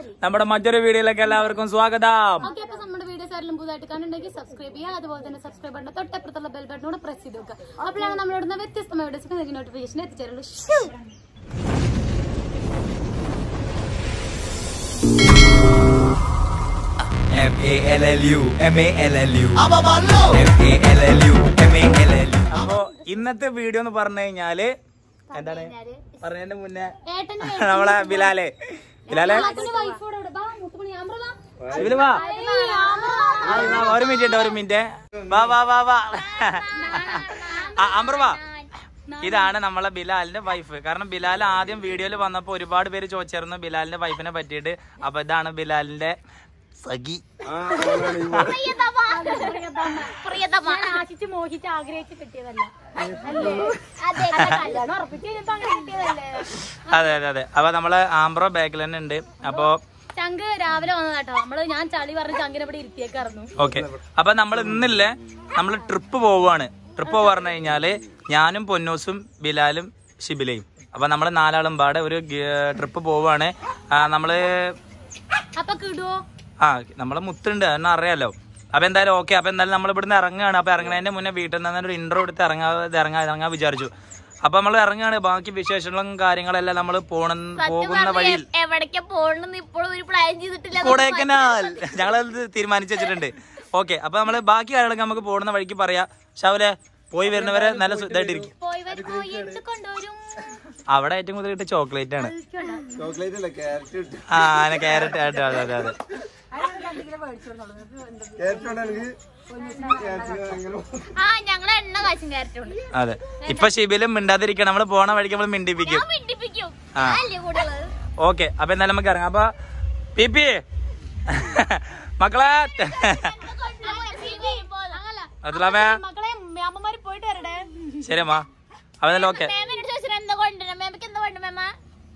നമ്മുടെ മറ്റൊരു വീഡിയോയിലേക്ക് എല്ലാവർക്കും സ്വാഗതം ഓക്കെ അപ്പൊ നമ്മുടെ വീഡിയോസ് ആരെങ്കിലും പുതുതായിട്ട് കണ്ടുണ്ടെങ്കിൽ സബ്സ്ക്രൈബ് ചെയ്യുക അതുപോലെ തന്നെ സബ്സ്ക്രൈബ് ബട്ടൺ തൊട്ടപ്പുറത്തുള്ള ബെൽ ബട്ടനോട് പ്രസ് ചെയ്ത് വെക്കുക അപ്പോഴാണ് നമ്മളിടുന്ന വ്യത്യസ്തമായ വീഡിയോസ് നിങ്ങൾക്ക് നോട്ടിഫിക്കേഷൻ എത്തിച്ചേരുള്ളൂ ശ്ശൂ. M A L L U M A L L U M A L L U M A L L U അപ്പോ ഇന്നത്തെ വീഡിയോ എന്ന് പറഞ്ഞു കഴിഞ്ഞാല് എന്താണ് പറഞ്ഞതിന്റെ മുന്നേ ഏട്ടന് നമ്മളെ ബിലാലെ ബിലാലെ വൈഫോടെ ബാ മുത്തുമണി ആമ്പ്ര വാ ഇതില് വാ ആ, വാ, ഒരു മിനിറ്റ് ഉണ്ട് ഒരു മിനിറ്റ് വാ വാ വാ വാ ആ, അമർ വാ ഇതാണ് നമ്മളെ ബിലാലിന്റെ വൈഫ് കാരണം ബിലാൽ ആദ്യം വീഡിയോയിൽ വന്നപ്പോ ഒരുപാട് പേര് ചോദിച്ചിരുന്നു ബിലാലിന്റെ വൈഫിനെ പറ്റിയിട്ട് അപ്പൊ ഇതാണ് ബിലാലിന്റെ സഖി ആശിച്ച് മോഹിച്ച് ആഗ്രഹിച്ച് കിട്ടിയതല്ല കല്യാണം ഉറപ്പിച്ച് കഴിഞ്ഞപ്പോ അങ്ങനെ കിട്ടിയതല്ലേ അതെ അതെ അതെ അപ്പൊ നമ്മളെ ആംബ്രോ ബാക്കിൽ തന്നെ ഉണ്ട് അപ്പോ ചങ്ക് രാവിലെ വന്നതാട്ടോ നമ്മള് ഞാൻ ചളി പറഞ്ഞ് ചങ്കിനെ ഇവിടെ ഇരുത്തിയേക്കായിരുന്നു ഓക്കെ അപ്പൊ നമ്മൾ ഇന്നില്ലേ നമ്മൾ ട്രിപ്പ് പോവുകയാണ് ട്രിപ്പ് പറഞ്ഞു കഴിഞ്ഞാല് ഞാനും പൊന്നൂസും ബിലാലും ഷിബിലയും അപ്പൊ നമ്മൾ നാലാളും പാടെ ഒരു ട്രിപ്പ് പോവുകയാണ് ആ, നമ്മള് അപ്പൊ കിടുവോ ആ നമ്മളെ മുത്തുണ്ട് അതെന്നെ അറിയാലോ അപ്പൊ എന്തായാലും ഓക്കെ അപ്പൊ എന്തായാലും നമ്മൾ ഇവിടുന്ന് ഇറങ്ങുകയാണ് അപ്പൊ ഇറങ്ങുന്നതിന്റെ മുന്നേ വീട്ടിൽ നിന്ന് ഒരു ഇൻട്രോ എടുത്ത് ഇറങ്ങാ ഇറങ്ങാ ഇറങ്ങാൻ വിചാരിച്ചു അപ്പൊ നമ്മൾ ഇറങ്ങുകയാണ് ബാക്കി വിശേഷങ്ങളും കാര്യങ്ങളെല്ലാം നമ്മൾ പോണ പോകുന്ന വഴിയിൽ എവിടേക്കാ പോകണമെന്ന് ഇപ്പോഴും ഒരു പ്ലാൻ ചെയ്തിട്ടില്ല കൊടൈക്കനാൽ ഞങ്ങളത് തീരുമാനിച്ചു വെച്ചിട്ടുണ്ട് ഓക്കെ അപ്പൊ നമ്മള് ബാക്കി കാര്യങ്ങളൊക്കെ നമുക്ക് പോകുന്ന വഴിക്ക് പറയാം ഷാവിലെ പോയി വരുന്നവരെ നല്ല ഇതായിട്ടിരിക്കും പോയി വരും പോയി എന്ത് കൊണ്ടുവരും അവിടെ ഏറ്റവും കൂടുതൽ കിട്ടിയ ചോക്ലേറ്റ് ആണ് ചോക്ലേറ്റ് അല്ല ക്യാരറ്റ് കിട്ടും ആ അങ്ങനെ ക്യാരറ്റ് ആയിട്ട് അതെ അതെ അതെ ക്യാരറ്റ് ഉണ്ടെങ്കിൽ ക്യാരറ്റ് അങ്ങനെ ആ ഞങ്ങളെ എണ്ണ കാശും കയറ്റുണ്ട് അതെ ഇപ്പൊ ഷിബിലും മിണ്ടാതിരിക്കണം നമ്മള് പോണ വഴിക്ക് നമ്മൾ മിണ്ടിപ്പിക്കും മിണ്ടിപ്പിക്കും ആ. അല്ലേ കൂടുതൽ ഓക്കെ അപ്പൊ എന്തായാലും നമുക്ക് ഇറങ്ങാം അപ്പൊ പി പി മക്കളെ അതുലാമേ മക്കളെ അമ്മമാര് പോയിട്ട് വരട്ടെ ശരി അമ്മ അപ്പൊ എന്തായാലും ഓക്കെ മേമനോട് ചോദിച്ചാൽ എന്താ കൊണ്ടുവരണം മേമക്ക് എന്താ കൊണ്ടു മേമ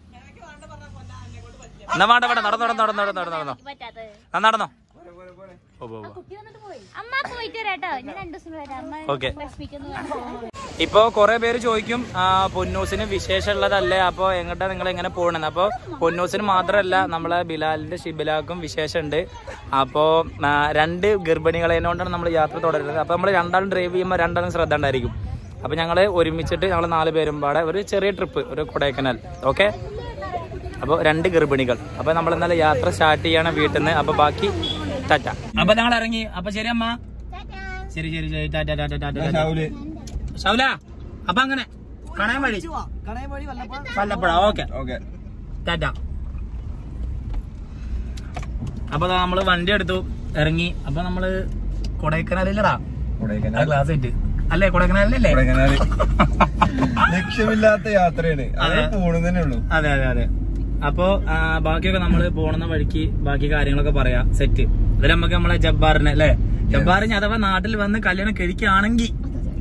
എന്നാ വേണ്ട വേണ്ട നടന്നു നടന്നു നടന്നു നടന്നു നടന്നു നടന്നോ പറ്റാത്തത് ആ നടന്നോ ഓ ഓ ഓ അമ്മ പോയിട്ട് വരാട്ടോ ഞാൻ രണ്ടു ദിവസം വരാം അമ്മ ഓക്കെ വിഷമിക്കുന്നു ഇപ്പൊ കുറെ പേര് ചോദിക്കും ആ, പൊന്നൂസിന് വിശേഷമുള്ളതല്ലേ അപ്പൊ എങ്ങോട്ടാ നിങ്ങൾ എങ്ങനെ പോകണെന്ന് അപ്പൊ പൊന്നൂസിന് മാത്രമല്ല നമ്മളെ ബിലാലിന്റെ ഷിബിലാക്കും വിശേഷമുണ്ട് അപ്പോ ആ, രണ്ട് ഗർഭിണികളെ കൊണ്ടാണ് നമ്മൾ യാത്ര തുടരുന്നത് അപ്പൊ നമ്മൾ രണ്ടാളും ഡ്രൈവ് ചെയ്യുമ്പോൾ രണ്ടാളും ശ്രദ്ധ ഉണ്ടായിരിക്കും അപ്പൊ ഞങ്ങള് ഒരുമിച്ചിട്ട് ഞങ്ങൾ നാല് പേരും പാടെ ഒരു ചെറിയ ട്രിപ്പ് ഒരു കൊടൈക്കനാൽ ഓക്കെ അപ്പോൾ രണ്ട് ഗർഭിണികൾ അപ്പൊ നമ്മൾ ഇന്നലെ യാത്ര സ്റ്റാർട്ട് ചെയ്യണം വീട്ടിൽ നിന്ന് അപ്പൊ ബാക്കി ടാറ്റ അപ്പൊ ഞങ്ങൾ ഇറങ്ങി അപ്പൊ ശരി അമ്മ ശരി ശരി ശരി ടാറ്റ ടാറ്റ ടാറ്റ ടാറ്റ രാവിലെ ഷൗല അപ്പൊ അങ്ങനെ കണയം വഴി വല്ലപ്പുഴ ഓക്കെ ഓക്കെ ടാറ്റ അപ്പൊ ദാ നമ്മള് വണ്ടി എടുത്തു ഇറങ്ങി അപ്പൊ നമ്മള് കൊടൈക്കനാലില്ലടാ കൊടൈക്കനാൽ ക്ലാസ് ആയിട്ട് അല്ലേ കൊടൈക്കനാലിലല്ലേ കൊടൈക്കനാല് ലക്ഷ്യമില്ലാത്ത യാത്രയാണ് അത് പോണെന്നേ ഉള്ളൂ അതെ അതെ അതെ അപ്പോ ആ, ബാക്കിയൊക്കെ നമ്മള് പോണ വഴിക്ക് ബാക്കി കാര്യങ്ങളൊക്കെ പറയാം സെറ്റ് അതിൽ നമുക്ക് നമ്മളെ ജബ്ബാറിനെ അല്ലെ ജബ്ബാറിന് അഥവാ നാട്ടിൽ വന്ന് കല്യാണം കഴിക്കുകയാണെങ്കിൽ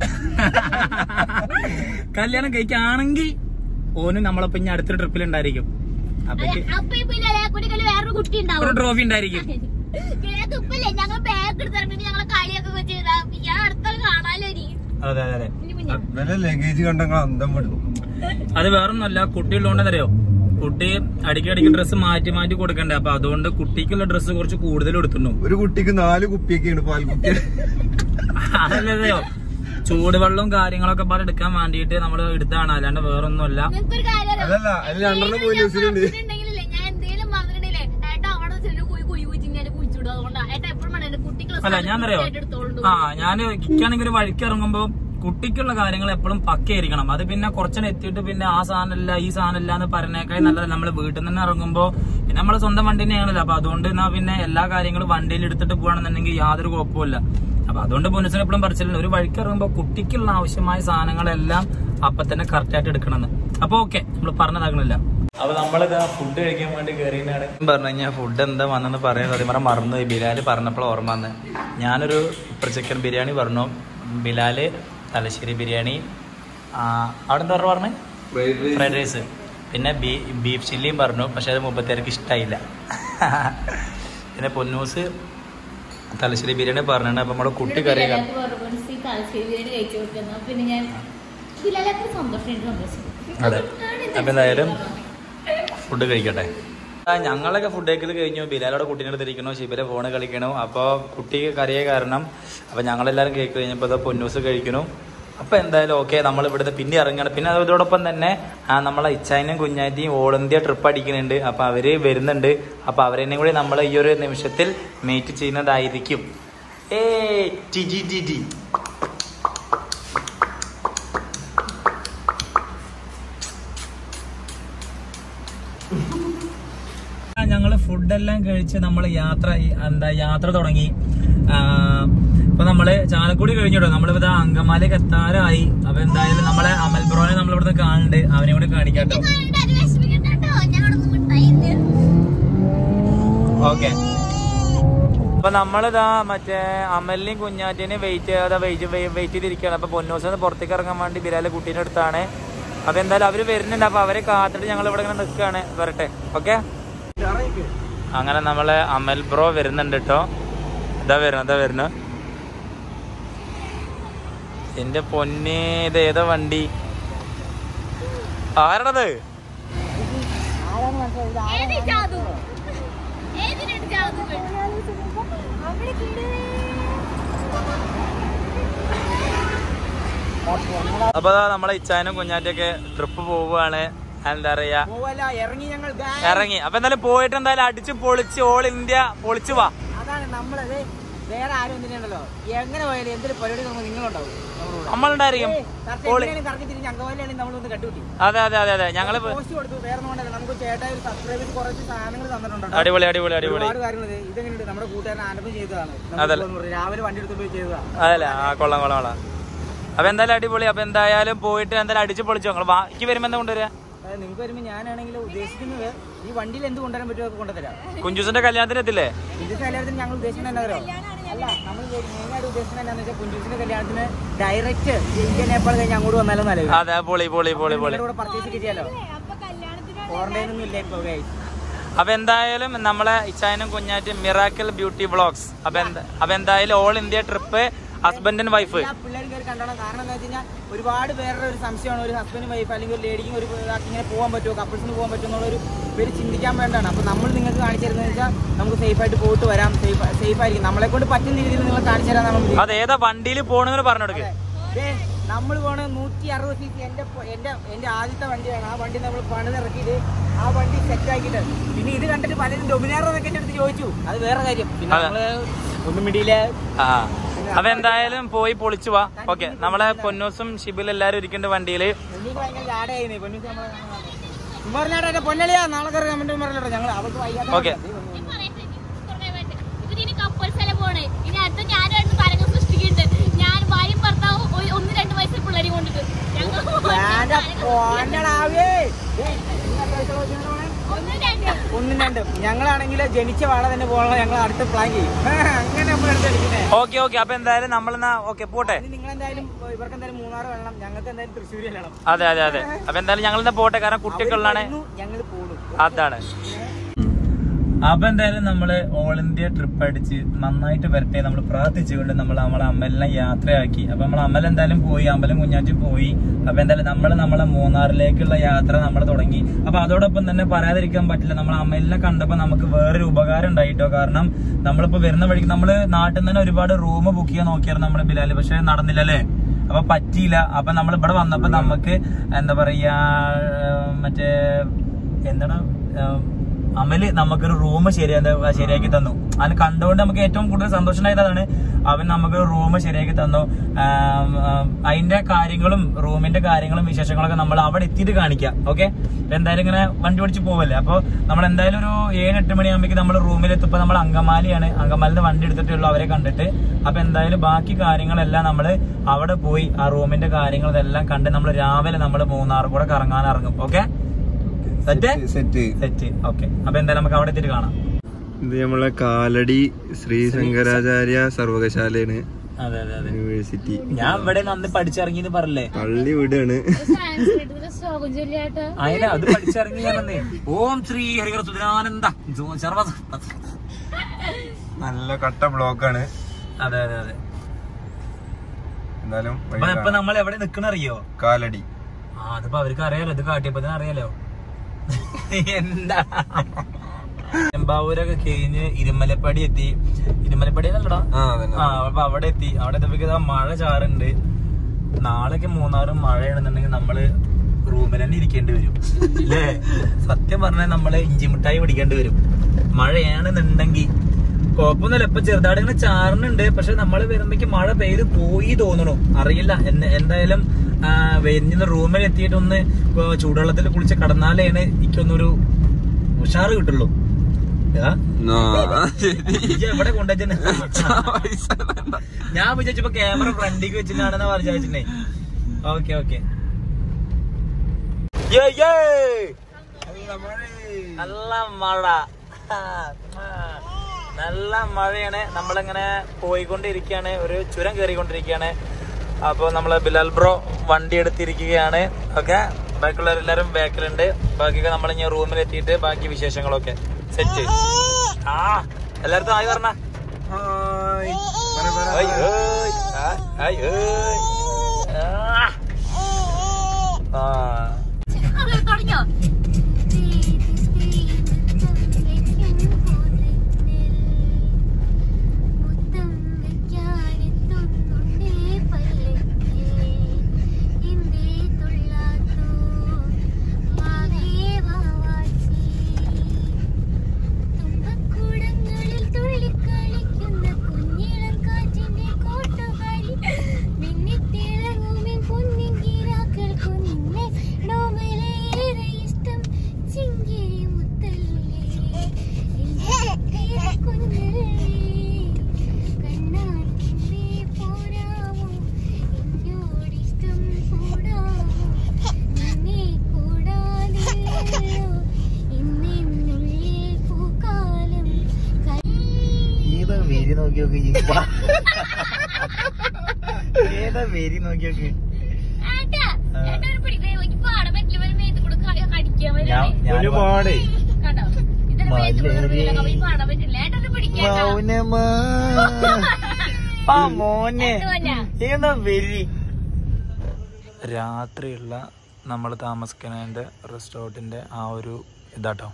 കല്യാണം കഴിക്കുകയാണെങ്കിൽ ഓനും നമ്മളൊപ്പം ഇനി അടുത്തൊരു ട്രിപ്പിൽ ഉണ്ടായിരിക്കും അപ്പൊ അപ്പൊ ഈ പിന്നെ കുട്ടികള് വേറൊരു കുട്ടി ഉണ്ടാവും ഒരു ട്രോഫി ഉണ്ടായിരിക്കും തുപ്പില്ലേ ഞങ്ങൾ ബാഗ് എടുത്തിറങ്ങി ഞങ്ങളെ കളിയൊക്കെ ചെയ്താ ഞാൻ അടുത്ത കാണാലോ ഇനി അതെ അതെ അതെ വല്ല ലഗേജ് കണ്ടെങ്കിൽ അന്തം വിടും അത് വേറൊന്നല്ല കുട്ടി ഉള്ളതുകൊണ്ടെന്നറിയോ കുട്ടി അടിക്കടിക്ക് ഡ്രസ്സ് മാറ്റി മാറ്റി കൊടുക്കണ്ടേ അപ്പൊ അതുകൊണ്ട് കുട്ടിക്കുള്ള ഡ്രസ്സ് കുറച്ച് കൂടുതൽ എടുത്തിട്ടുണ്ടോ ഒരു കുട്ടിക്ക് നാല് കുപ്പിയൊക്കെയാണ് പാൽക്കുപ്പി അതല്ലയോ ചൂടുവെള്ളവും കാര്യങ്ങളൊക്കെ പാടെ എടുക്കാൻ വേണ്ടിയിട്ട് നമ്മൾ എടുത്താണ് അല്ലാണ്ട് വേറൊന്നുമല്ല നിനക്കൊരു കാര്യം അറിയോ? അതല്ല അതിൽ രണ്ടെണ്ണം പോയി ന്യൂസിലുണ്ട് ഉണ്ടെങ്കിലേ ഞാൻ എന്തേലും പറഞ്ഞിട്ടില്ലേ ഏട്ടാ അവിടെ ചെല്ലു കുഴി കുഴി കുഴിച്ചിങ്ങനെ കുഴിച്ചിടും അതുകൊണ്ടാ ഏട്ടാ എപ്പോഴും വേണം കുട്ടികളെ അല്ല ഞാൻ അറിയോ എടുത്തോളൂ ആ ഞാൻ ഇക്കാണെങ്കിൽ ഒരു വഴിക്ക് ഇറങ്ങുമ്പോ കുട്ടിക്കുള്ള കാര്യങ്ങൾ എപ്പോഴും പക്കയായിരിക്കണം അത് പിന്നെ കുറച്ചെണ്ണം എത്തിയിട്ട് പിന്നെ ആ സാധനമില്ല ഈ സാധനമില്ല എന്ന് പറഞ്ഞേക്കായി നല്ലത് നമ്മൾ വീട്ടിൽ നിന്ന് ഇറങ്ങുമ്പോ പിന്നെ നമ്മളെ സ്വന്തം വണ്ടി തന്നെയാണല്ലോ അപ്പൊ അതുകൊണ്ട് എന്നാ പിന്നെ എല്ലാ കാര്യങ്ങളും വണ്ടിയിൽ എടുത്തിട്ട് പോകണമെന്നുണ്ടെങ്കിൽ യാതൊരു കുഴപ്പമില്ല അപ്പൊ അതുകൊണ്ട് പൊന്നിസിന് എപ്പോഴും പറിച്ചില്ല ഒരു വഴിക്ക് ഇറങ്ങുമ്പോ കുട്ടിക്കുള്ള ആവശ്യമായ സാധനങ്ങളെല്ലാം അപ്പൊ തന്നെ കറക്റ്റ് ആയിട്ട് എടുക്കണമെന്ന് അപ്പൊ ഓക്കെ നമ്മൾ പറഞ്ഞതാകണില്ല അപ്പൊ നമ്മളിത് ഫുഡ് കഴിക്കാൻ വേണ്ടി കയറിയാണ് പറഞ്ഞു കഴിഞ്ഞാൽ ഫുഡ് എന്താ വന്നെന്ന് പറയാൻ സത്യം പറഞ്ഞാൽ മറന്നു ബിലാല് പറഞ്ഞപ്പോൾ ഓർമ്മ വന്ന് ഞാനൊരു ചിക്കൻ ബിരിയാണി പറഞ്ഞു ബിലാല് തലശ്ശേരി ബിരിയാണി ആ, അവിടെ എന്താ പറഞ്ഞു ഫ്രൈഡ് റൈസ് പിന്നെ ബീ ബീഫ് ചില്ലിയും പറഞ്ഞു പക്ഷെ അത് മുപ്പത്തേർക്ക് ഇഷ്ടമായില്ല പിന്നെ പൊന്നൂസ് തലശ്ശേരി ബിരിയാണി പറഞ്ഞിട്ടുണ്ട് അപ്പൊ നമ്മുടെ കുട്ടി കറി ബിരിയാണി കഴിച്ചു കൊടുക്കുന്ന പിന്നെ ഞാൻ ബിലാലൊക്കെ സന്തോഷം എനിക്ക് സന്തോഷം അതെ അപ്പൊ എന്തായാലും ഫുഡ് കഴിക്കട്ടെ ആ, ഞങ്ങളൊക്കെ ഫുഡ് കഴിക്കൽ കഴിഞ്ഞു ബിലാലോടെ കുട്ടീൻ്റെ അടുത്ത് ഇരിക്കണു ഷിബിലെ ഫോണ് കളിക്കണു അപ്പോൾ കുട്ടി കറിയ കാരണം അപ്പോൾ ഞങ്ങളെല്ലാവരും കേക്ക് കഴിഞ്ഞപ്പോൾ ഇത് പൊന്നൂസ് കഴിക്കണു അപ്പോൾ എന്തായാലും ഓക്കെ നമ്മൾ ഇവിടുന്ന് പിന്നെ ഇറങ്ങണം പിന്നെ അതോടൊപ്പം തന്നെ ആ, നമ്മളെ ഇച്ചാനും കുഞ്ഞാറ്റിയും ഓൾ ഇന്ത്യ ട്രിപ്പ് അടിക്കുന്നുണ്ട് അപ്പോൾ അവർ വരുന്നുണ്ട് അപ്പോൾ അവരെന്നെ കൂടി നമ്മൾ ഈ ഒരു നിമിഷത്തിൽ മീറ്റ് ചെയ്യുന്നതായിരിക്കും ഏ ടി ജി ടി ടി ഞങ്ങള് ഫുഡെല്ലാം കഴിച്ച് നമ്മൾ യാത്ര എന്താ യാത്ര തുടങ്ങി ആ, ഇപ്പൊ നമ്മള് ചാലക്കുടി കഴിഞ്ഞിട്ടോ നമ്മളിപ്പോ അങ്കമാലിക്ക് എത്താറായി അപ്പൊ എന്തായാലും നമ്മളെ അമൽ ബ്രോനെ നമ്മൾ ഇവിടുന്ന് കാണുന്നുണ്ട് അവനെ കൂടി കാണിക്കാട്ടോ ഓക്കെ അപ്പൊ നമ്മളിതാ മറ്റേ അമലിനെയും കുഞ്ഞാറ്റിനെയും വെയിറ്റ് ചെയ്യാതെ വെയിറ്റ് വെയിറ്റ് ചെയ്തിരിക്കുകയാണ് അപ്പൊ പൊന്നൂസിന്ന് പുറത്തേക്ക് ഇറങ്ങാൻ വേണ്ടി ബിലാലെ കുട്ടീൻ്റെ അടുത്താണ് അപ്പൊ എന്തായാലും അവര് വരുന്നുണ്ട് അപ്പൊ അവരെ കാത്തിട്ട് ഞങ്ങൾ ഇവിടെ ഇങ്ങനെ നിൽക്കുകയാണ് വരട്ടെ ഓക്കെ അങ്ങനെ നമ്മളെ അമൽ ബ്രോ വരുന്നുണ്ട് കേട്ടോ ഇതാ വരുന്നു ഇതാ വരുന്നു എന്റെ പൊന്നെ ഇത് ഏതാ വണ്ടി ആരാണത് അപ്പൊ ദാ നമ്മളെ ഇച്ചാനും കുഞ്ഞാറ്റൊക്കെ ട്രിപ്പ് പോവുകയാണ് എന്താ പറയാ ഇറങ്ങി ഞങ്ങൾ ഇറങ്ങി അപ്പൊ എന്തായാലും പോയിട്ട് എന്തായാലും അടിച്ച് പൊളിച്ച് ഓൾ ഇന്ത്യ പൊളിച്ചു വാ അതാണ് നമ്മളത് വേറെ ആരും എന്തിനുണ്ടല്ലോ എങ്ങനെ പോയാലും എന്തൊരു പരിപാടി നമ്മൾ നിങ്ങളുണ്ടാവും നമ്മളോട്. നമ്മളുണ്ടായിരിക്കും ഏയ്, കറക്റ്റ് ഓള് എങ്ങനെയാലും കറങ്ങി തിരിഞ്ഞ് അങ്കമാലിയാണെങ്കിൽ നമ്മളൊന്ന് കണ്ടുപിടി അതെ അതെ അതെ അതെ ഞങ്ങള് പോ- പോസ്റ്റ് കൊടുത്തു വേറെ ഒന്നും കൊണ്ടല്ല നമുക്ക് ചേട്ടായി ഒരു സബ്സ്ക്രൈബ് ചെയ്ത് കുറച്ച് സാധനങ്ങൾ തന്നിട്ടുണ്ട് കേട്ടോ. അടിപൊളി അടിപൊളി അടിപൊളി ഒരുപാട് കാര്യങ്ങൾ ഇതെങ്ങനെയുണ്ട് നമ്മുടെ കൂട്ടുകാരൻ ആനപ്പം ചെയ്തതാണ് നമുക്ക് അതല്ലേ. ഇപ്പൊ ഒന്ന് രാവിലെ വണ്ടി എടുത്തു പോയി ചെയ്തതാണ് അതല്ലേ ആ കൊള്ളാം കൊള്ളാം കൊള്ളാം അപ്പൊ എന്തായാലും അടിപൊളി അപ്പൊ എന്തായാലും പോയിട്ട് എന്തായാലും അടിച്ച് പൊളിച്ചു ഞങ്ങൾ ബാക്കി വരുമ്പോ എന്താ കൊണ്ടുവരിക അതായത് നിങ്ങൾക്ക് വരുമ്പോൾ ഞാനാണെങ്കിൽ ഉദ്ദേശിക്കുന്നത് ഈ വണ്ടിയിൽ എന്ത് കൊണ്ടുവരാൻ പറ്റുമോ ഒക്കെ കൊണ്ടുതരാം കുഞ്ചൂസിന്റെ കല്യാണത്തിന് എത്തില്ലേ കുഞ്ചൂസ് കല്യാണത്തിന് ഞങ്ങൾ ഉദ്ദേശിക്കുന്നത് എന്നാ അറിയോ അല്ല നമ്മൾ മെയിനായിട്ട് ഉദ്ദേശിക്കുന്നത് എന്താണെന്ന് വെച്ചാൽ കുഞ്ചൂസിന്റെ കല്യാണത്തിന് ഡയറക്റ്റ് ഇന്ത്യ നേപ്പാൾ കഴിഞ്ഞ് അങ്ങോട്ട് വന്നാലോ നല്ലത് അതെ പൊളി പൊളി പൊളി പൊളി കൂടെ പർച്ചേസ് ഒക്കെ ചെയ്യാലോ ക്വാറന്റൈൻ ഒന്നും ഇല്ല ഇപ്പൊ guys. അപ്പൊ എന്തായാലും നമ്മളെ ഇച്ചായനും കുഞ്ഞാറ്റും മിറാക്കൽ ബ്യൂട്ടി വ്ളോഗ്സ് അപ്പൊ എന്താ അപ്പൊ എന്തായാലും all India trip husband and wife എല്ലാ പിള്ളേരും കയറി കണ്ടോണം കാരണം എന്താ വെച്ച് കഴിഞ്ഞാൽ ഒരുപാട് പേരുടെ ഒരു സംശയമാണ് ഒരു ഹസ്ബൻഡ് വൈഫ് അല്ലെങ്കിൽ ഒരു ലേഡിക്കും ഒരു ഇതാക്കി ഇങ്ങനെ പോകാൻ പറ്റുമോ കപ്പിൾസിന് പോകാൻ പറ്റുമോ എന്നുള്ളൊരു പേര് ചിന്തിക്കാൻ വേണ്ടാണ് അപ്പൊ നമ്മൾ നിങ്ങൾക്ക് കാണിച്ചു തരുന്നത് വെച്ചാൽ നമുക്ക് സേഫ് ആയിട്ട് പോയിട്ട് വരാം സേഫ് സേഫ് ആയിരിക്കും നമ്മളെ കൊണ്ട് പറ്റുന്ന രീതിയിൽ നിങ്ങൾ കാണിച്ചു തരാൻ നമ്മൾ അത് ഏതാ വണ്ടിയിൽ പോണെന്ന് പറഞ്ഞു കൊടുക്ക് നമ്മൾ പോണ നൂറ്റി അറുപത് സി സി എന്റെ പൊ- എന്റെ എന്റെ ആദ്യത്തെ വണ്ടിയാണ് ആ വണ്ടി നമ്മൾ പണിതിറക്കിയിട്ട് ആ വണ്ടി സെറ്റ് ആക്കിയിട്ട് പിന്നെ ഇത് കണ്ടിട്ട് പലരും ഡൊമിനാറോ എന്നൊക്കെ എന്റെ അടുത്ത് ചോദിച്ചു അത് വേറെ കാര്യം പിന്നെ അതെ. നമ്മള് ഒന്നും മിടിയില്ല ആ അപ്പൊ എന്തായാലും പോയി പൊളിച്ചു വാ ഓക്കെ നമ്മളെ പൊന്നൂസും ഷിബിലും എല്ലാരും ഇരിക്കേണ്ട വണ്ടിയില് എനിക്ക് ഭയങ്കര ജാടയായിരുന്നു പൊന്നു കുമാരനാട്ടെ എന്റെ പൊന്നളിയാ നാളെ കയറി കമന്റ് പറഞ്ഞോട്ടോ ഞങ്ങൾ അവൾക്ക് വയ്യാതെ ഓക്കെ ഇനി കപ്പൽസ് അല്ല പോണേ ഇനി അടുത്ത ഞാനായിട്ട് തരംഗം സൃഷ്ടിക്കുന്നുണ്ട് ഞാൻ ഭാര്യയും ഭർത്താവും ഒരു- ഒന്ന് രണ്ട് വയസ്സിൽ പിള്ളേരെ കൊണ്ടിട്ട് ഞങ്ങൾ എന്റെ പൊന്നടാവേ ഒന്ന് രണ്ട് ഒന്നും രണ്ടും ഞങ്ങളാണെങ്കിൽ ജനിച്ച വാള തന്നെ പോകണം ഞങ്ങൾ അടുത്ത പ്ലാൻ ചെയ്യും അങ്ങനെ നമ്മൾ എടുത്തെടുക്കുന്നേ ഓക്കെ ഓക്കെ അപ്പൊ എന്തായാലും നമ്മളെന്നാ ഓക്കെ പോട്ടെ നിങ്ങൾ എന്തായാലും ഇവർക്ക് എന്തായാലും മൂന്നാർ വേണം ഞങ്ങൾക്ക് എന്തായാലും തൃശ്ശൂർ വേണം അതെ അതെ അതെ അപ്പൊ എന്തായാലും ഞങ്ങൾ പോട്ടെ കാരണം കുട്ടികളുള്ളാണ് ഞങ്ങൾ പോടും അതാണ് അപ്പൊ എന്തായാലും നമ്മള് ഓൾ ഇന്ത്യ ട്രിപ്പ് അടിച്ച് നന്നായിട്ട് വരട്ടെ നമ്മൾ പ്രാർത്ഥിച്ചുകൊണ്ട് നമ്മൾ നമ്മളെ അമ്മലിനെ യാത്രയാക്കി അപ്പൊ നമ്മൾ അമ്മൽ എന്തായാലും പോയി അമ്പലം കുഞ്ഞാറ്റി പോയി അപ്പൊ എന്തായാലും നമ്മൾ നമ്മളെ മൂന്നാറിലേക്കുള്ള യാത്ര നമ്മൾ തുടങ്ങി അപ്പൊ അതോടൊപ്പം തന്നെ പറയാതിരിക്കാൻ പറ്റില്ല നമ്മൾ അമ്മലിനെ കണ്ടപ്പോ നമുക്ക് വേറൊരു ഉപകാരം ഉണ്ടായിട്ടോ കാരണം നമ്മളിപ്പോ വരുന്ന വഴിക്ക് നമ്മള് നാട്ടിൽ നിന്ന് തന്നെ ഒരുപാട് റൂം ബുക്ക് ചെയ്യാൻ നോക്കിയായിരുന്നു നമ്മുടെ ബിലാല് പക്ഷെ നടന്നില്ല അല്ലേ അപ്പൊ പറ്റിയില്ല അപ്പൊ നമ്മൾ ഇവിടെ വന്നപ്പോ നമുക്ക് എന്താ പറയാ ഏഹ് മറ്റേ എന്താണ് ഏഹ് അമല് നമുക്കൊരു റൂം ശരിയാ ശരിയാക്കി തന്നു അതിന് കണ്ടുകൊണ്ട് നമുക്ക് ഏറ്റവും കൂടുതൽ സന്തോഷമായത് അതാണ് അവൻ നമുക്കൊരു റൂം ശരിയാക്കി തന്നു ആം, ആം, അതിന്റെ കാര്യങ്ങളും റൂമിന്റെ കാര്യങ്ങളും വിശേഷങ്ങളൊക്കെ നമ്മൾ അവിടെ എത്തിയിട്ട് കാണിക്കാം ഓക്കെ എന്തായാലും ഇങ്ങനെ വണ്ടി ഓടിച്ച് പോവല്ലേ അപ്പോൾ നമ്മൾ എന്തായാലും ഒരു ഏഴ് എട്ട് മണിയാകുമ്പോഴേക്കും നമ്മൾ റൂമിൽ എത്തുമ്പോൾ നമ്മൾ അങ്കമാലിയാണ് അങ്കമാലിന്റെ വണ്ടി എടുത്തിട്ടുള്ളൂ അവരെ കണ്ടിട്ട് അപ്പൊ എന്തായാലും ബാക്കി കാര്യങ്ങളെല്ലാം നമ്മൾ അവിടെ പോയി ആ റൂമിന്റെ കാര്യങ്ങൾ ഇതെല്ലാം കണ്ട് നമ്മൾ രാവിലെ നമ്മൾ മൂന്നാർ കൂടെ കറങ്ങാൻ ഇറങ്ങും okay set set set okay അപ്പൊ എന്തായാലും നമുക്ക് അവിടെ എത്തിയിട്ട് കാണാം ഇത് നമ്മളെ കാലടി ശ്രീ ശങ്കരാചാര്യ സർവകലാശാലയാണ് അതെ അതെ അതെ യൂണിവേഴ്സിറ്റി ഞാൻ ഇവിടെ നന്ന് പഠിച്ചിറങ്ങിന്ന് പറഞ്ഞില്ലേ പള്ളി വിടാണ് ശ്ലോകം ചൊല്ലിയാട്ടോ അതിന് അത് പഠിച്ചിറങ്ങി ഞാൻ വന്നേ ഓം ശ്രീ ഹരിഹര സുധാനന്ദ സർവ നല്ല കട്ട ബ്ലോക്കാണ് അതെ അതെ അതെ എന്നാലും വഴി അപ്പൊ ഇപ്പൊ കാണാം. നമ്മൾ എവിടെ നിക്കണ അറിയോ കാലടി ആ അതിപ്പോ അവർക്ക് അറിയാലോ ഇത് കാട്ടിയപ്പോ അറിയാലോ എന്താ പെരുമ്പാവൂരൊക്കെ കഴിഞ്ഞ് ഇരുമലപ്പടി എത്തി ഇരുമലപ്പടി അല്ലടാ ആ അതന്നെ ആ അപ്പൊ അവിടെ എത്തി അവിടെ എത്തിയപ്പോഴേക്കും ഇതാ മഴ ചാറുണ്ട് നാളെയൊക്കെ മൂന്നാറും മഴയാണെന്നുണ്ടെങ്കിൽ നമ്മള് റൂമിൽ തന്നെ ഇരിക്കേണ്ടി വരും അല്ലേ സത്യം പറഞ്ഞാൽ നമ്മള് ഇഞ്ചിമിഠായി പിടിക്കേണ്ടി വരും മഴയാണെന്നുണ്ടെങ്കിൽ കുഴപ്പമൊന്നുമില്ല ഇപ്പൊ ചെറുതായിട്ട് ഇങ്ങനെ ചാറുന്നുണ്ട് പക്ഷെ നമ്മൾ വരുമ്പോഴേക്ക് മഴ പെയ്ത് പോയി തോന്നണു അറിയില്ല എന്ന- എന്തായാലും വെരിഞ്ഞ റൂമിൽ എത്തിയിട്ടൊന്ന് ഇപ്പൊ ചൂടുവെള്ളത്തിൽ കുളിച്ച് കടന്നാലാണ് എനിക്കൊന്നൊരു ഉഷാറ് കിട്ടുള്ളൂ ഏതാ ഇജ്ജ് എവിടെ കൊണ്ടുവച്ചേ ഞാൻ വിചാരിച്ചപ്പോ ക്യാമറ ഫ്രണ്ടിക്ക് വെച്ചിട്ടാണെന്ന് വിചാരിച്ചിട്ടേ ഓക്കെ ഓക്കെ നല്ല മഴ നല്ല മഴയാണ് നമ്മളിങ്ങനെ പോയിക്കൊണ്ടിരിക്കുകയാണ് ഒരു ചുരം കയറിക്കൊണ്ടിരിക്കുകയാണ് അപ്പോൾ നമ്മൾ ബിലാൽ ബ്രോ വണ്ടി എടുത്തിരിക്കുകയാണ് ഓക്കെ ബാക്കിയുള്ളവരെല്ലാരും ബാക്കിലുണ്ട് ബാക്കിയൊക്കെ നമ്മൾ ഇനി റൂമിൽ എത്തിയിട്ട് ബാക്കി വിശേഷങ്ങളൊക്കെ സെറ്റ് ആ എല്ലായിടത്തും ആയി പറഞ്ഞ ഹായ് പറ, പറ, ആയ്, പറ. ഏയ്. ആ, ആയ്, ഏയ്. ആ. ആ. തുടങ്ങിയോ മുത്തം വെക്കാനെത്തുന്നുണ്ടേ പല്ലക്കിലേ ഇന്ദേ തുള്ളാത്തു വാവേ വാവാച്ചി തുമ്പക്കൂടങ്ങളിൽ തുള്ളിക്കളിക്കുന്ന കുഞ്ഞിളം കാറ്റിന്റെ കോട്ടുകാരി മിന്നിത്തിളങ്ങുമെൻ കുഞ്ഞിങ്കിരാക്കൾക്കു നിന്നെ നോമലേറെ ഇഷ്ടം ചിങ്കിരി മുത്തല്ലേ എന്റെ കുഞ്ഞല്ലേ കണ്ണാക്കിന്റെ പോരാമോ എന്നോടിഷ്ടം കൂടാമോ നിന്നെ കൂടാതെയോ ഇന്നെന്നുള്ളിൽ പൂക്കാലം ഏതാ വെരി നോക്കി നോക്കി ഏതാ വെരി നോക്കി നോക്കി ഏട്ടാ ഏട്ടാ ഒരു പിടിക്കേ എനിക്ക് പാടാൻ പറ്റില്ല വരും മേത്ത് കൂടെ ക- കടിക്കാൻ വരും ഞാൻ ഞാൻ ഒരുപാട് കണ്ടോ ഇതൊരു മേത്ത് കൂടെ മലരി. വീഴാൻ അപ്പൊ ഈ പാടാൻ പറ്റില്ല ഏട്ടാ ഒരു പിടിക്കേട്ടാ മൗനമാ ആ മോനെ ഏതാ വെരി രാത്രിയുള്ള നമ്മൾ താമസിക്കുന്നതിന്റെ റിസോർട്ടിന്റെ ആ ഒരു ഇതാട്ടോ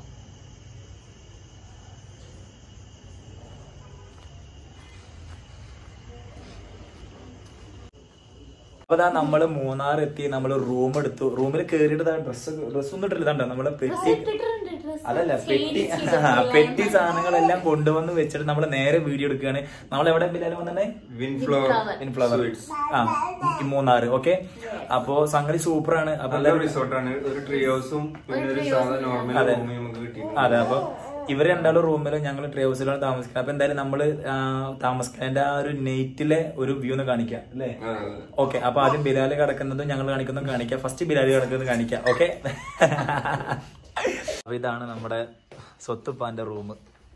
അപ്പൊ ദാ നമ്മള് മൂന്നാർ എത്തി നമ്മള് റൂം എടുത്തു റൂമിൽ കേറിയിട്ട് ഡ്രസ് ഡ്രസ് ഒന്നും ഇട്ടില്ല ഇതാണ്ടോ നമ്മള് പെട്ടി അതല്ല പെട്ടി പെട്ടി സാധനങ്ങളെല്ലാം കൊണ്ടുവന്ന് വെച്ചിട്ട് നമ്മൾ നേരെ വീഡിയോ എടുക്കുകയാണ് നമ്മൾ എവിടെ ബിലാലും വന്നെ വിൻഫ്ലവർ ഇൻഫ്ലവർ ആ ഈ മൂന്നാറ് ഓക്കെ അപ്പോ സംഗതി സൂപ്പറാണ് അപ്പൊ നല്ല എല്ലാവരും റിസോർട്ടാണ് ഒരു ട്രീ ഹൗസും പിന്നെ ഒരു സാധാ നോർമൽ അതെ. റൂമും നമുക്ക് കിട്ടി അതെ അപ്പൊ ഇവര് രണ്ടാളും റൂമിലും ഞങ്ങൾ ട്രീ ഹൗസിലാണ് താമസിക്കുന്നത് അപ്പൊ എന്തായാലും നമ്മള് ആ, താമസിക്കുന്നതിന്റെ ആ ഒരു നൈറ്റിലെ ഒരു വ്യൂ ഒന്ന് കാണിക്കാം അല്ലേ ഓക്കെ അപ്പൊ ആദ്യം ബിലാല് കിടക്കുന്നതും ഞങ്ങൾ കാണിക്കുന്നതും കാണിക്കാം ഫസ്റ്റ് ബിലാല് കിടക്കുന്നതും കാണിക്കാം ഓക്കെ അപ്പൊ ഇതാണ് നമ്മുടെ സ്വത്തുപ്പാന്റെ റൂം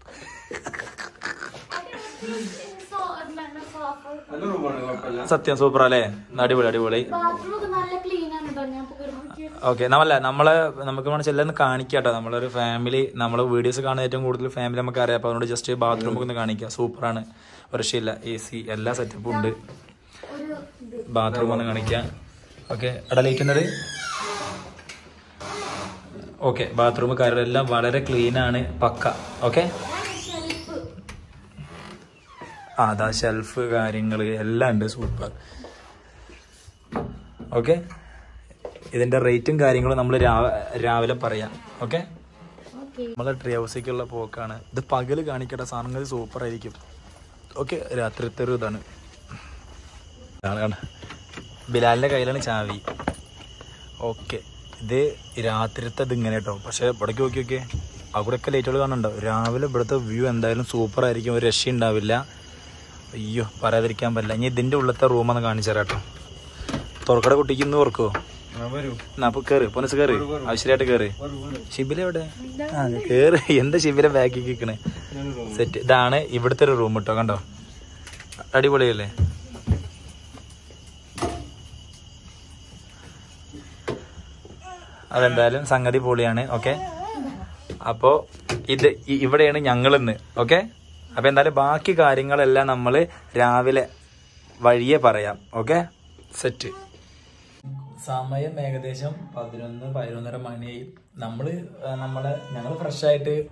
നല്ല റൂമാണ് കുഴപ്പമില്ല സത്യം സൂപ്പർ അല്ലേ അടിപൊളി അടിപൊളി ബാത്റൂം ഒക്കെ നല്ല ക്ലീൻ ആണ് കേട്ടോ ഞാൻ ഇപ്പൊ വരുമ്പോ ഓക്കെ നമ്മളല്ല നമ്മളെ നമുക്ക് വേണം ചെല്ലാന്ന് കാണിക്കാട്ടോ നമ്മളൊരു ഫാമിലി നമ്മളെ വീഡിയോസ് കാണുന്ന ഏറ്റവും കൂടുതൽ ഫാമിലി നമുക്ക് അറിയാം അപ്പൊ അതുകൊണ്ട് ജസ്റ്റ് ബാത്റൂം ഒന്ന് കാണിക്കാം സൂപ്പറാണ് ഒരു രക്ഷയില്ല എ സി എല്ലാ സെറ്റപ്പും ഉണ്ട് ബാത്റൂം ഒന്ന് കാണിക്കാം ഓക്കെ അവിടെ ലൈറ്റ് ഉണ്ടത് ഓക്കെ ബാത്റൂം കാര്യങ്ങളെല്ലാം വളരെ ക്ലീൻ ആണ് പക്ക ഓക്കെ ആ അതാ ഷെൽഫ് കാര്യങ്ങൾ എല്ലാം ഉണ്ട് സൂപ്പർ ഓക്കെ ഇതിന്റെ റേറ്റും കാര്യങ്ങളും നമ്മൾ രാവിലെ പറയാം ഓക്കെ നമ്മളെ ട്രീ ഹൗസിലേക്കുള്ള പോക്കാണ് ഇത് പകല് കാണിക്കട്ടെ സാധനങ്ങൾ സൂപ്പർ ആയിരിക്കും ഓക്കെ രാത്രിത്തെ ഒരു ഇതാണ് ഇതാണ് കാണാം ബിലാലിന്റെ കയ്യിലാണ് ചാവി ഓക്കെ ഇത് രാത്രിത്തെ ഇത് ഇങ്ങനെ കേട്ടോ പക്ഷെ ഇവിടേക്ക് നോക്കി നോക്കിയേ അവിടെയൊക്കെ ലൈറ്റുകൾ കാണുന്നുണ്ടോ രാവിലെ ഇവിടുത്തെ വ്യൂ എന്തായാലും സൂപ്പർ ആയിരിക്കും ഒരു രക്ഷ ഉണ്ടാവില്ല അയ്യോ പറയാതിരിക്കാൻ പറ്റില്ല ഇനി ഇതിന്റെ ഉള്ളത്തെ റൂമൊന്ന് കാണിച്ചു തരാം കേട്ടോ തുറക്കട കുട്ടിക്ക് ഇന്ന് ഓർക്കുവോ വരൂ എന്നാ അപ്പൊ കേറ് പൊനസ് കേറ് ആവശ്യമായിട്ട് കേറ് ഷിബില എവിടെ ആ കേറ് എന്താ ഷിബില ബാക്കി കിക്കണേ സെറ്റ് ഇതാണ് ഇവിടുത്തെ ഒരു റൂം കേട്ടോ കണ്ടോ അടിപൊളിയല്ലേ അതെന്തായാലും സംഗതി പൊളിയാണ് ഓക്കെ അപ്പോ ഇത് ഇ- ഇവിടെയാണ് ഞങ്ങളിന്ന് ഓക്കെ അപ്പൊ എന്തായാലും ബാക്കി കാര്യങ്ങളെല്ലാം നമ്മൾ രാവിലെ വഴിയെ പറയാം ഓക്കെ സെറ്റ് സമയം ഏകദേശം പതിനൊന്ന് പതിനൊന്നര മണിയായി നമ്മള് ആ, നമ്മളെ ഞങ്ങൾ ഫ്രഷ് ആയിട്ട്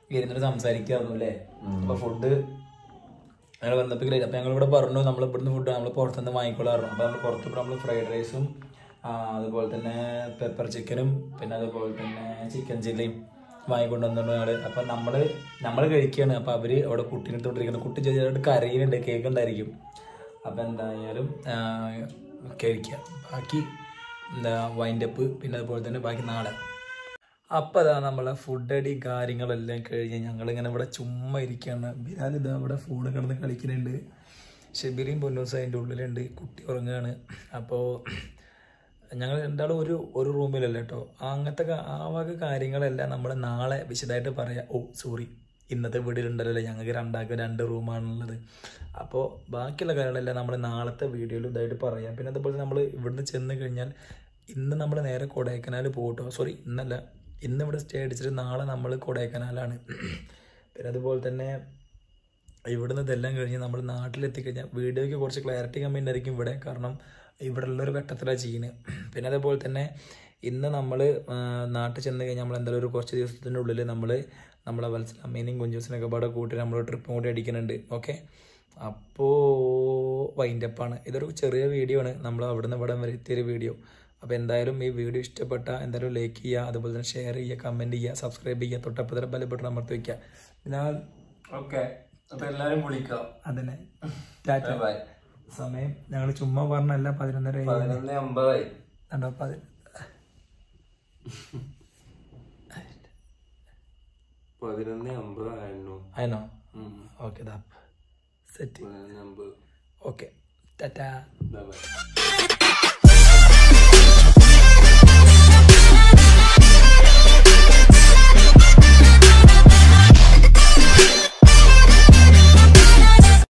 ഇരുന്നിട്ട് സംസാരിക്കായിരുന്നു അല്ലേ അപ്പൊ ഫുഡ് ഞങ്ങൾ വന്നപ്പോൾ അപ്പൊ ഞങ്ങൾ ഇവിടെ പറഞ്ഞു നമ്മൾ ഇവിടുന്ന് ഫുഡ് നമ്മൾ പുറത്തുനിന്ന് വാങ്ങിക്കൊള്ളാറുണ്ട് അപ്പൊ നമ്മൾ പുറത്ത് നമ്മൾ ഫ്രൈഡ് റൈസും അതുപോലെ തന്നെ പെപ്പർ ചിക്കനും പിന്നെ അതുപോലെ തന്നെ ചിക്കൻ ചില്ലിയും വാങ്ങിക്കൊണ്ടുവന്നു ഞങ്ങള് അപ്പൊ നമ്മള് നമ്മൾ കഴിക്കുകയാണ് അപ്പൊ അവര് അവിടെ കുട്ടീനെ എടുത്തോണ്ടിരിക്കുന്നത് കുട്ടി ചെറിയായിട്ട് കരയുന്നുണ്ട് കേൾക്കുന്നുണ്ടായിരിക്കും അപ്പൊ എന്തായാലും ആ, കഴിക്കാം ബാക്കി എന്താ വൈൻഡപ്പ് പിന്നെ അതുപോലെ തന്നെ ബാക്കി നാളെ അപ്പം അതാ നമ്മളെ ഫുഡ് അടി കാര്യങ്ങളെല്ലാം കഴിഞ്ഞ് ഞങ്ങളിങ്ങനെ ഇവിടെ ചുമ്മാ ഇരിക്കുകയാണ് ബിലാൽ ഇതാ ഇവിടെ ഫോണ് കിടന്ന് കളിക്കുന്നുണ്ട് ഷെബിലിയും പൊന്നൂസ് അതിൻ്റെ ഉള്ളിലുണ്ട് കുട്ടി ഉറങ്ങുകയാണ് അപ്പോൾ ഞങ്ങൾ രണ്ടാളും ഒരു ഒരു റൂമിലല്ല കേട്ടോ അങ്ങനത്തെ കാ- ആ വക കാര്യങ്ങളെല്ലാം നമ്മൾ നാളെ വിശദമായിട്ട് പറയാം ഓ സോറി ഇന്നത്തെ വീട്ടിലുണ്ടല്ലോ ഞങ്ങൾക്ക് രണ്ടാൾക്ക് രണ്ട് റൂമാണുള്ളത് അപ്പോൾ ബാക്കിയുള്ള കാര്യങ്ങളെല്ലാം നമ്മൾ നാളത്തെ വീഡിയോയിൽ ഇതായിട്ട് പറയാം പിന്നെ അതുപോലെ നമ്മൾ ഇവിടുന്ന് ചെന്ന് കഴിഞ്ഞാൽ ഇന്ന് നമ്മൾ നേരെ കൊടൈക്കനാൽ പോകട്ടോ സോറി ഇന്നല്ല ഇന്ന് ഇവിടെ സ്റ്റേ അടിച്ചിട്ട് നാളെ നമ്മൾ കൊടൈക്കനാലാണ് പിന്നെ അതുപോലെ തന്നെ ഇവിടുന്ന് ഇതെല്ലാം കഴിഞ്ഞ് നമ്മൾ നാട്ടിലെത്തിക്കഴിഞ്ഞാൽ വീഡിയോയ്ക്ക് കുറച്ച് ക്ലാരിറ്റി കമ്മിൻ്റ് ആയിരിക്കും ഇവിടെ കാരണം ഇവിടെ ഉള്ളൊരു ഘട്ടത്തിലാണ് ചെയ്യുന്നത് പിന്നെ അതേപോലെ തന്നെ ഇന്ന് നമ്മൾ നാട്ടിൽ ചെന്ന് കഴിഞ്ഞാൽ നമ്മൾ എന്തായാലും ഒരു കുറച്ച് ദിവസത്തിൻ്റെ ഉള്ളിൽ നമ്മൾ നമ്മളെ വത്സലമ്മേനെയും കുഞ്ചൂസിനൊക്കെ പാടെ കൂട്ടി നമ്മൾ ട്രിപ്പും കൂടി അടിക്കുന്നുണ്ട് ഓക്കെ അപ്പോൾ വൈൻഡപ്പാണ് ഇതൊരു ചെറിയ വീഡിയോ ആണ് നമ്മൾ അവിടുന്ന് ഇവിടെ വരെ എത്തിയൊരു വീഡിയോ അപ്പോൾ എന്തായാലും ഈ വീഡിയോ ഇഷ്ടപ്പെട്ട എന്തായാലും ലൈക്ക് ചെയ്യുക അതുപോലെ തന്നെ ഷെയർ ചെയ്യുക കമൻറ്റ് ചെയ്യുക സബ്സ്ക്രൈബ് ചെയ്യുക തൊട്ടപ്പുറത്തെ ബെൽ ബട്ടൺ അമർത്തി വയ്ക്കുക പിന്നെ ഓക്കെ അപ്പൊ എല്ലാരും വിളിക്കാം അതന്നെ ടാറ്റ ബൈ സമയം ഞങ്ങൾ ചുമ്മാ പറഞ്ഞല്ല പതിനൊന്നര ആയി. പതിനൊന്ന് അമ്പതായി കണ്ടോ പതി- പതിനൊന്ന് അമ്പതായിരുന്നു ആയിരുന്നോ ഓക്കെ ദാ സെറ്റ് പതിനൊന്ന് അമ്പത് ഓക്കെ ടാറ്റാ ബൈ ബൈ